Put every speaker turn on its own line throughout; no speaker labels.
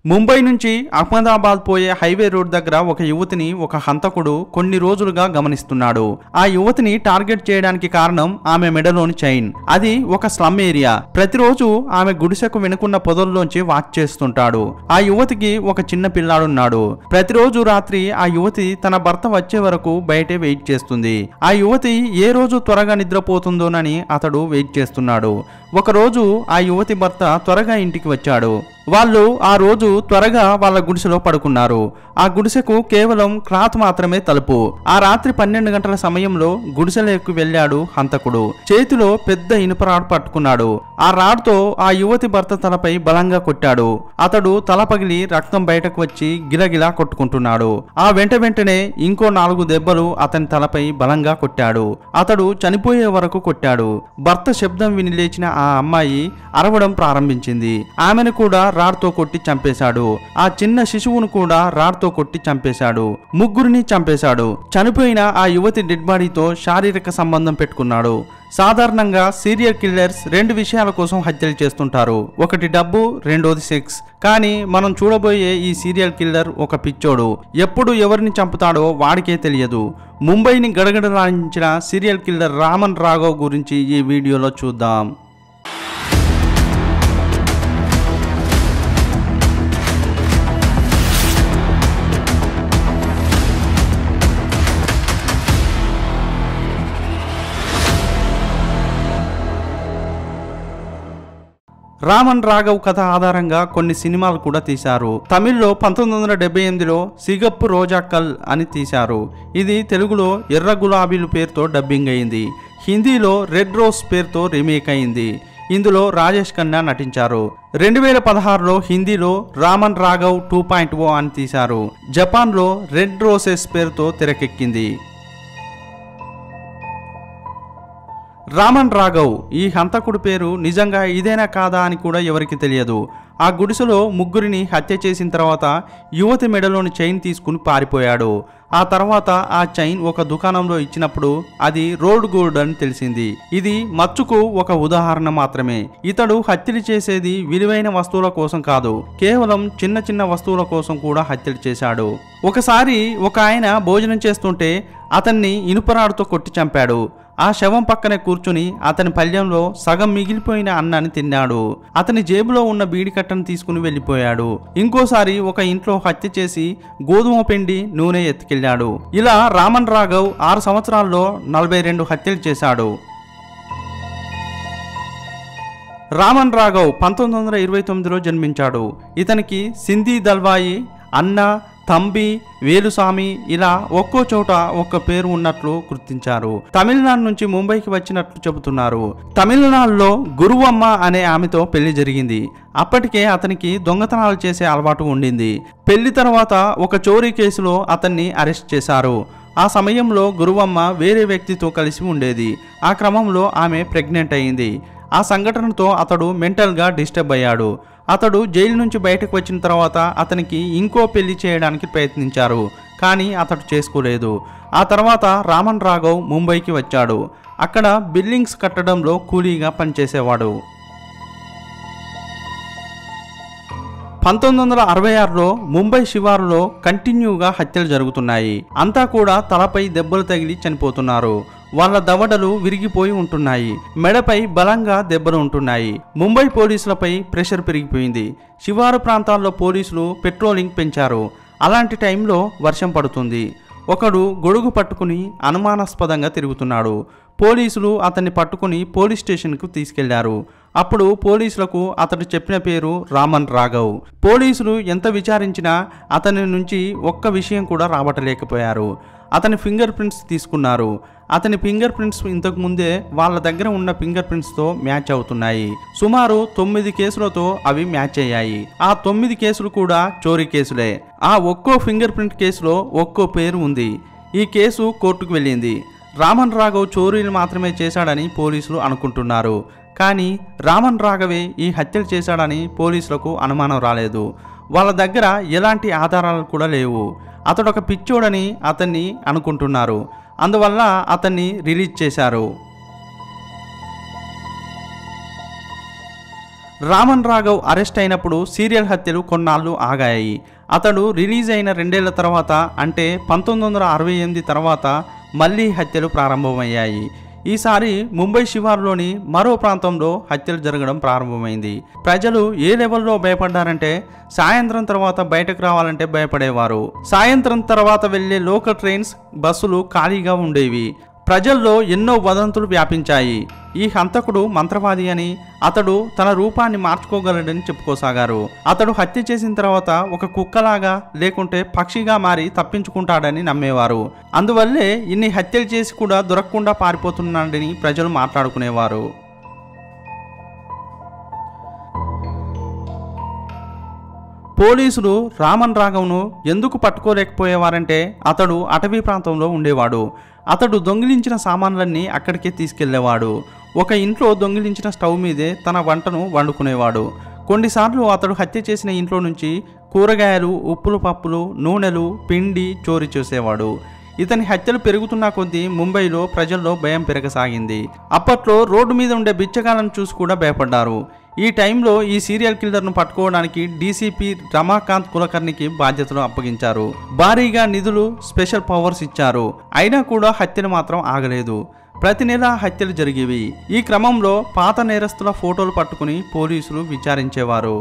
ముంబై నుంచి అహ్మదాబాద్ పోయే highway road దగ్గర ఒక యువతిని ఒక హంతకుడు కొన్ని రోజులుగా గమనిస్తున్నాడు ఆ యువతిని టార్గెట్ చేయడానికి కారణం ఆమె మెడలోని చైన్ అది ఒక స్లమ్ ఏరియా ప్రతిరోజు ఆమె గుడిసెకు వెనుకున్న పొదల్లోంచి వాచ్ చేస్తుంటాడు ఆ యువతికి ఒక చిన్న పిల్లాడున్నాడు ప్రతిరోజు రాత్రి ఆ యువతి తన భర్త వచ్చే వరకు బయటే వెయిట్ చేస్తుంది ఆ యువతి ఏ రోజు త్వరగా నిద్రపోతుందోనని అతడు వెయిట్ చేస్తున్నాడు ఒకరోజు ఆ యువతి భర్త త్వరగా ఇంటికి వచ్చాడు వాళ్ళు ఆ రోజు త్వరగా వాళ్ళ గుడిసెలో పడుకున్నారు ఆ గుడిసెకు కేవలం క్లాత్ మాత్రమే తలుపు ఆ రాత్రి పన్నెండు గంటల సమయంలో గుడిసెలోకి వెళ్ళాడు హంతకుడు చేతిలో పెద్ద ఇనుప రాడ్ పట్టుకున్నాడు ఆ రాడ్తో ఆ యువతి భర్త తలపై బలంగా కొట్టాడు అతడు తల పగిలి రక్తం బయటకు వచ్చి గిలగిలా కొట్టుకుంటున్నాడు ఆ వెంట వెంటనే ఇంకో నాలుగు దెబ్బలు అతని తలపై బలంగా కొట్టాడు అతడు చనిపోయే వరకు కొట్టాడు భర్త శబ్దం విని లేచిన ఆ అమ్మాయి అరవడం ప్రారంభించింది ఆమెను కూడా రాడ్తో కొట్టి చంపేశాడు ఆ చిన్న శిశువును కూడా రాడ్తో కొట్టి చంపేశాడు ముగ్గురిని చంపేశాడు చనిపోయిన ఆ యువతి డెడ్ బాడీతో శారీరక సంబంధం పెట్టుకున్నాడు సాధారణంగా సీరియల్ కిల్లర్స్ రెండు విషయాల కోసం హత్యలు చేస్తుంటారు ఒకటి డబ్బు రెండోది సెక్స్ కానీ మనం చూడబోయే ఈ సీరియల్ కిల్లర్ ఒక పిచ్చోడు ఎప్పుడు ఎవరిని చంపుతాడో వాడికే తెలియదు ముంబైని గడగడలాడించిన సీరియల్ కిల్లర్ రామన్ రాఘవ్ గురించి ఈ వీడియోలో చూద్దాం రామన్ రాఘవ్ కథ ఆధారంగా కొన్ని సినిమాలు కూడా తీశారు తమిళ్లో పంతొమ్మిది వందల డెబ్బై ఎనిమిదిలో సిగప్పు రోజాకల్ అని తీశారు ఇది తెలుగులో ఎర్ర గులాబీలు పేరుతో డబ్బింగ్ అయింది హిందీలో రెడ్ రోజ్ పేరుతో రీమేక్ అయింది ఇందులో రాజేష్ ఖన్నా నటించారు రెండు వేల పదహారులో హిందీలో Raman Raghav two point O అని తీశారు జపాన్లో రెడ్ రోసెస్ పేరుతో తెరకెక్కింది రామన్ రాఘవ్ ఈ హంతకుడి పేరు నిజంగా ఇదేనా కాదా అని కూడా ఎవరికి తెలియదు ఆ గుడిసెలో ముగ్గురిని హత్య చేసిన తర్వాత యువతి మెడలోని చైన్ తీసుకుని పారిపోయాడు ఆ తర్వాత ఆ చైన్ ఒక దుకాణంలో ఇచ్చినప్పుడు అది రోడ్ గోల్డ్ అని తెలిసింది ఇది మచ్చుకు ఒక ఉదాహరణ మాత్రమే ఇతడు హత్యలు చేసేది విలువైన వస్తువుల కోసం కాదు కేవలం చిన్న చిన్న వస్తువుల కోసం కూడా హత్యలు చేశాడు ఒకసారి ఒక ఆయన భోజనం చేస్తుంటే అతన్ని ఇనుపరాడుతో కొట్టి చంపాడు ఆ శవం పక్కనే కూర్చుని అతని పళ్ళ్యంలో సగం మిగిలిపోయిన అన్నాన్ని తిన్నాడు అతని జేబులో ఉన్న బీడి కట్టను తీసుకుని వెళ్ళిపోయాడు ఇంకోసారి ఒక ఇంట్లో హత్య చేసి గోధుమ పిండి నూనె ఎత్తుకెళ్ళాడు ఇలా రామన్ రాఘవ్ ఆరు సంవత్సరాల్లో నలభై రెండు హత్యలు చేశాడు రామన్ రాఘవ్ పంతొమ్మిది వందల ఇరవై తొమ్మిదిలో జన్మించాడు ఇతనికి సింధీ దల్వాయి అన్న తంబి వేలుస్వామి ఇలా ఒక్కో చోట ఒక్క పేరు ఉన్నట్లు గుర్తించారు తమిళనాడు నుంచి ముంబైకి వచ్చినట్లు చెబుతున్నారు తమిళనాడులో గురువమ్మ అనే ఆమెతో పెళ్లి జరిగింది అప్పటికే అతనికి దొంగతనాలు చేసే అలవాటు ఉండింది పెళ్లి తర్వాత ఒక చోరీ కేసులో అతన్ని అరెస్ట్ చేశారు ఆ సమయంలో గురువమ్మ వేరే వ్యక్తితో కలిసి ఉండేది ఆ క్రమంలో ఆమె ప్రెగ్నెంట్ అయింది ఆ సంఘటనతో అతడు మెంటల్గా డిస్టర్బ్ అయ్యాడు అతడు జైలు నుంచి బయటకు వచ్చిన తర్వాత అతనికి ఇంకో పెళ్లి చేయడానికి ప్రయత్నించారు కానీ అతడు చేసుకోలేదు ఆ తర్వాత రామన్ రాఘవ్ ముంబైకి వచ్చాడు అక్కడ బిల్డింగ్స్ కట్టడంలో కూలీగా పనిచేసేవాడు పంతొమ్మిది వందల అరవై ఆరులో ముంబై శివారులో కంటిన్యూగా హత్యలు జరుగుతున్నాయి అంతా కూడా తలపై దెబ్బలు తగిలి చనిపోతున్నారు వాళ్ళ దవడలు విరిగిపోయి ఉంటున్నాయి మెడపై బలంగా దెబ్బలు ఉంటున్నాయి ముంబై పోలీసులపై ప్రెషర్ పెరిగిపోయింది శివారు ప్రాంతాల్లో పోలీసులు పెట్రోలింగ్ పెంచారు అలాంటి టైంలో వర్షం పడుతుంది ఒకడు గొడుగు పట్టుకుని అనుమానాస్పదంగా తిరుగుతున్నాడు పోలీసులు అతన్ని పట్టుకుని పోలీస్ స్టేషన్కు తీసుకెళ్లారు అప్పుడు పోలీసులకు అతడు చెప్పిన పేరు రామన్ రాఘవ్ పోలీసులు ఎంత విచారించినా అతని నుంచి ఒక్క విషయం కూడా రాబట్టలేకపోయారు అతని ఫింగర్ ప్రింట్స్ తీసుకున్నారు అతని ఫింగర్ ప్రింట్స్ ఇంతకు ముందే వాళ్ళ దగ్గర ఉన్న ఫింగర్ ప్రింట్స్తో మ్యాచ్ అవుతున్నాయి సుమారు తొమ్మిది కేసులతో అవి మ్యాచ్ అయ్యాయి ఆ తొమ్మిది కేసులు కూడా చోరీ కేసులే ఆ ఒక్కో ఫింగర్ ప్రింట్ కేసులో ఒక్కో పేరు ఉంది ఈ కేసు కోర్టుకు వెళ్ళింది రామన్ రాఘవ్ చోరీలు మాత్రమే చేశాడని పోలీసులు అనుకుంటున్నారు కానీ రామన్ రాఘవే ఈ హత్యలు చేశాడని పోలీసులకు అనుమానం రాలేదు వాళ్ళ దగ్గర ఎలాంటి ఆధారాలు కూడా లేవు అతడు ఒక పిచ్చోడని అతన్ని అనుకుంటున్నారు అందువల్ల అతన్ని రిలీజ్ చేశారు రామన్ రాఘవ్ అరెస్ట్ అయినప్పుడు సీరియల్ హత్యలు కొన్నాళ్ళు ఆగాయి అతడు రిలీజ్ అయిన రెండేళ్ల తర్వాత అంటే పంతొమ్మిది వందల అరవై ఎనిమిది తర్వాత మళ్ళీ హత్యలు ప్రారంభమయ్యాయి ఈసారి ముంబై శివారులోని మరో ప్రాంతంలో హత్యలు జరగడం ప్రారంభమైంది ప్రజలు ఏ లెవెల్లో భయపడ్డారంటే సాయంత్రం తర్వాత బయటకు రావాలంటే భయపడేవారు సాయంత్రం తర్వాత వెళ్ళే లోకల్ ట్రైన్స్ బస్సులు ఖాళీగా ఉండేవి ప్రజల్లో ఎన్నో వదంతులు వ్యాపించాయి ఈ హంతకుడు మంత్రవాది అని అతడు తన రూపాన్ని మార్చుకోగలడని చెప్పుకోసాగారు అతడు హత్య చేసిన తర్వాత ఒక కుక్కలాగా లేకుంటే పక్షిగా మారి తప్పించుకుంటాడని నమ్మేవారు అందువల్లే ఇన్ని హత్యలు చేసి కూడా దొరకకుండా పారిపోతున్నాడని ప్రజలు మాట్లాడుకునేవారు పోలీసులు రామన్ రాఘవ్ను ఎందుకు పట్టుకోలేకపోయేవారంటే అతడు అటవీ ప్రాంతంలో ఉండేవాడు అతడు దొంగిలించిన సామాన్లన్నీ అక్కడికే తీసుకెళ్లేవాడు ఒక ఇంట్లో దొంగిలించిన స్టవ్ మీదే తన వంటను వండుకునేవాడు కొన్నిసార్లు అతడు హత్య చేసిన ఇంట్లో నుంచి కూరగాయలు ఉప్పులు పప్పులు నూనెలు పిండి చోరీ చేసేవాడు ఇతని హత్యలు పెరుగుతున్న కొద్దీ ముంబైలో ప్రజల్లో భయం పెరగసాగింది అప్పట్లో రోడ్డు మీద ఉండే బిచ్చగాలను చూసి కూడా భయపడ్డారు ఈ టైంలో ఈ సీరియల్ కిల్లర్ను పట్టుకోవడానికి డీసీపీ రమాకాంత్ కులకర్ణికి బాధ్యతలు అప్పగించారు భారీగా నిధులు స్పెషల్ పవర్స్ ఇచ్చారు అయినా కూడా హత్యలు మాత్రం ఆగలేదు ప్రతి నెల హత్యలు జరిగేవి ఈ క్రమంలో పాత నేరస్తుల ఫోటోలు పట్టుకుని పోలీసులు విచారించేవారు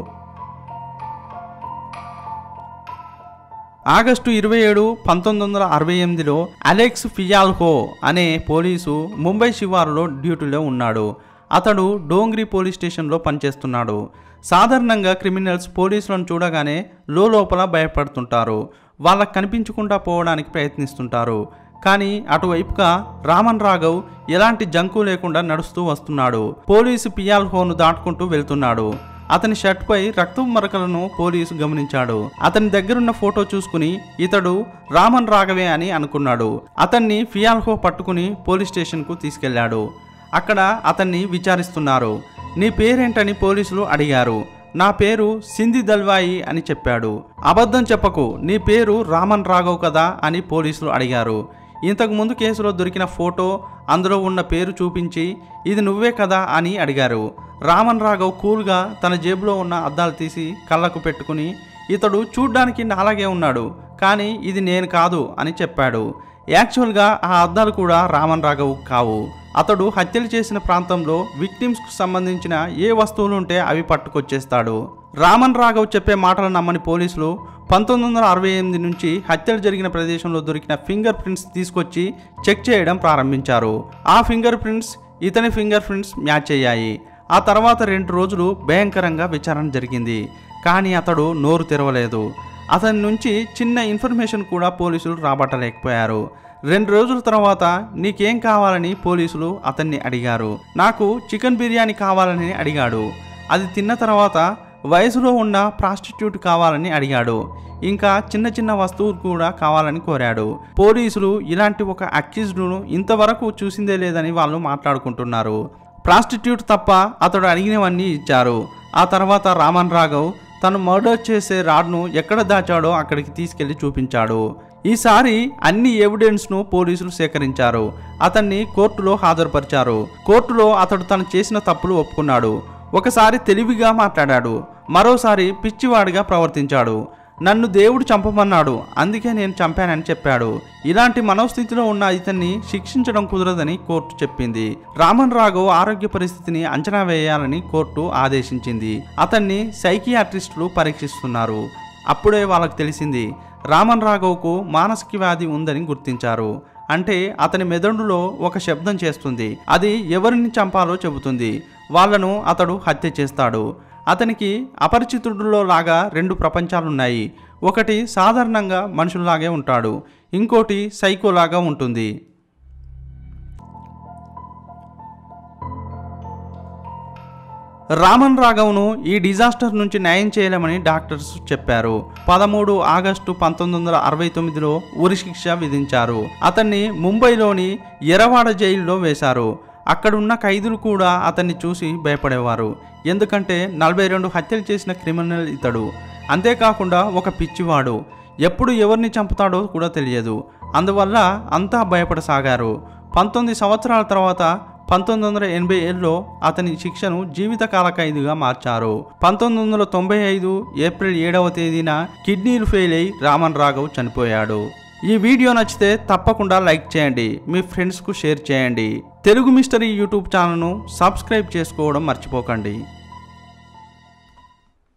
ఆగస్టు ఇరవై ఏడు పంతొమ్మిది వందల అరవై ఎనిమిదిలో అలెక్స్ ఫియాల్హో అనే పోలీసు ముంబై శివారులో డ్యూటీలో ఉన్నాడు అతడు డోంగ్రీ పోలీస్ స్టేషన్లో పనిచేస్తున్నాడు సాధారణంగా క్రిమినల్స్ పోలీసులను చూడగానే లోపల భయపడుతుంటారు వాళ్ళకు కనిపించకుండా పోవడానికి ప్రయత్నిస్తుంటారు కానీ అటువైపుగా రామన్ రాఘవ్ ఎలాంటి జంకు లేకుండా నడుస్తూ వస్తున్నాడు పోలీసు పియాల్హోను దాటుకుంటూ వెళ్తున్నాడు అతని షర్ట్పై రక్తం మరకలను పోలీసు గమనించాడు అతని దగ్గరున్న ఫోటో చూసుకుని ఇతడు రామన్ రాఘవే అని అనుకున్నాడు అతన్ని ఫియాల్హో పట్టుకుని పోలీస్ స్టేషన్కు తీసుకెళ్లాడు అక్కడ అతన్ని విచారిస్తున్నారు నీ పేరేంటని పోలీసులు అడిగారు నా పేరు సింధి దల్వాయి అని చెప్పాడు అబద్ధం చెప్పకు నీ పేరు రామన్ రాఘవ్ కదా అని పోలీసులు అడిగారు ఇంతకు ముందు కేసులో దొరికిన ఫోటో అందులో ఉన్న పేరు చూపించి ఇది నువ్వే కదా అని అడిగారు రామన్ రాఘవ్ కూల్గా తన జేబులో ఉన్న అద్దాలు తీసి కళ్ళకు పెట్టుకుని ఇతడు చూడ్డానికి నాలాగే ఉన్నాడు కానీ ఇది నేను కాదు అని చెప్పాడు యాక్చువల్గా ఆ అద్దాలు కూడా రామన్ రాఘవ్ కావు అతడు హత్యలు చేసిన ప్రాంతంలో విక్టిమ్స్కు సంబంధించిన ఏ వస్తువులు ఉంటే అవి పట్టుకొచ్చేస్తాడు రామన్ రాఘవ్ చెప్పే మాటలు నమ్మని పోలీసులు పంతొమ్మిది వందల అరవై ఎనిమిది నుంచి హత్యలు జరిగిన ప్రదేశంలో దొరికిన ఫింగర్ ప్రింట్స్ తీసుకొచ్చి చెక్ చేయడం ప్రారంభించారు ఆ ఫింగర్ ప్రింట్స్ ఇతని ఫింగర్ ప్రింట్స్ మ్యాచ్ అయ్యాయి ఆ తర్వాత రెండు రోజులు భయంకరంగా విచారణ జరిగింది కానీ అతడు నోరు తెరవలేదు అతని నుంచి చిన్న ఇన్ఫర్మేషన్ కూడా పోలీసులు రాబట్టలేకపోయారు రెండు రోజుల తర్వాత నీకేం కావాలని పోలీసులు అతన్ని అడిగారు నాకు చికెన్ బిర్యానీ కావాలని అడిగాడు అది తిన్న తర్వాత వయసులో ఉన్న ప్రాస్టిట్యూట్ కావాలని అడిగాడు ఇంకా చిన్న చిన్న వస్తువులు కూడా కావాలని కోరాడు పోలీసులు ఇలాంటి ఒక అక్యూజ్డ్ను ఇంతవరకు చూసిందే లేదని వాళ్ళు మాట్లాడుకుంటున్నారు ప్రాస్టిట్యూట్ తప్ప అతడు అడిగినవన్నీ ఇచ్చారు ఆ తర్వాత రామన్ రాఘవ్ తను మర్డర్ చేసే రాడ్ను ఎక్కడ దాచాడో అక్కడికి తీసుకెళ్లి చూపించాడు ఈసారి అన్ని ఎవిడెన్స్ను పోలీసులు సేకరించారు అతన్ని కోర్టులో హాజరుపరిచారు కోర్టులో అతడు తను చేసిన తప్పులు ఒప్పుకున్నాడు ఒకసారి తెలివిగా మాట్లాడాడు మరోసారి పిచ్చివాడిగా ప్రవర్తించాడు నన్ను దేవుడు చంపమన్నాడు అందుకే నేను చంపానని చెప్పాడు ఇలాంటి మనోస్థితిలో ఉన్న ఇతన్ని శిక్షించడం కుదరదని కోర్టు చెప్పింది రామన్ రాఘవ్ ఆరోగ్య పరిస్థితిని అంచనా వేయాలని కోర్టు ఆదేశించింది అతన్ని సైకియాట్రిస్టులు పరీక్షిస్తున్నారు అప్పుడే వాళ్ళకి తెలిసింది రామన్ రాఘవ్కు మానసిక వ్యాధి ఉందని గుర్తించారు అంటే అతని మెదడులో ఒక శబ్దం చేస్తుంది అది ఎవరిని చంపాలో చెబుతుంది వాళ్ళను అతడు హత్య చేస్తాడు అతనికి అపరిచితుడిలో లాగా రెండు ప్రపంచాలున్నాయి ఒకటి సాధారణంగా మనుషుల్లాగే ఉంటాడు ఇంకోటి సైకోలాగా ఉంటుంది రామన్ రాఘవ్ను ఈ డిజాస్టర్ నుంచి న్యాయం చేయలేమని డాక్టర్స్ చెప్పారు పదమూడు ఆగస్టు పంతొమ్మిది వందల అరవై తొమ్మిదిలో ఉరిశిక్ష విధించారు అతన్ని ముంబైలోని ఎరవాడ జైల్లో వేశారు అక్కడున్న ఖైదులు కూడా అతన్ని చూసి భయపడేవారు ఎందుకంటే నలభై రెండు హత్యలు చేసిన క్రిమినల్ ఇతడు అంతేకాకుండా ఒక పిచ్చివాడు ఎప్పుడు ఎవరిని చంపుతాడో కూడా తెలియదు అందువల్ల అంతా భయపడసాగారు పంతొమ్మిది సంవత్సరాల తర్వాత పంతొమ్మిది వందల ఎనభై ఏడులో అతని శిక్షను జీవితకాల ఖైదుగా మార్చారు పంతొమ్మిది వందల తొంభై ఐదు ఏప్రిల్ ఏడవ తేదీన కిడ్నీలు ఫెయిల్ అయి రామన్ రాఘవ్ చనిపోయాడు ఈ వీడియో నచ్చితే తప్పకుండా లైక్ చేయండి మీ ఫ్రెండ్స్కు షేర్ చేయండి తెలుగు మిస్టరీ యూట్యూబ్ ఛానల్ను సబ్స్క్రైబ్ చేసుకోవడం మర్చిపోకండి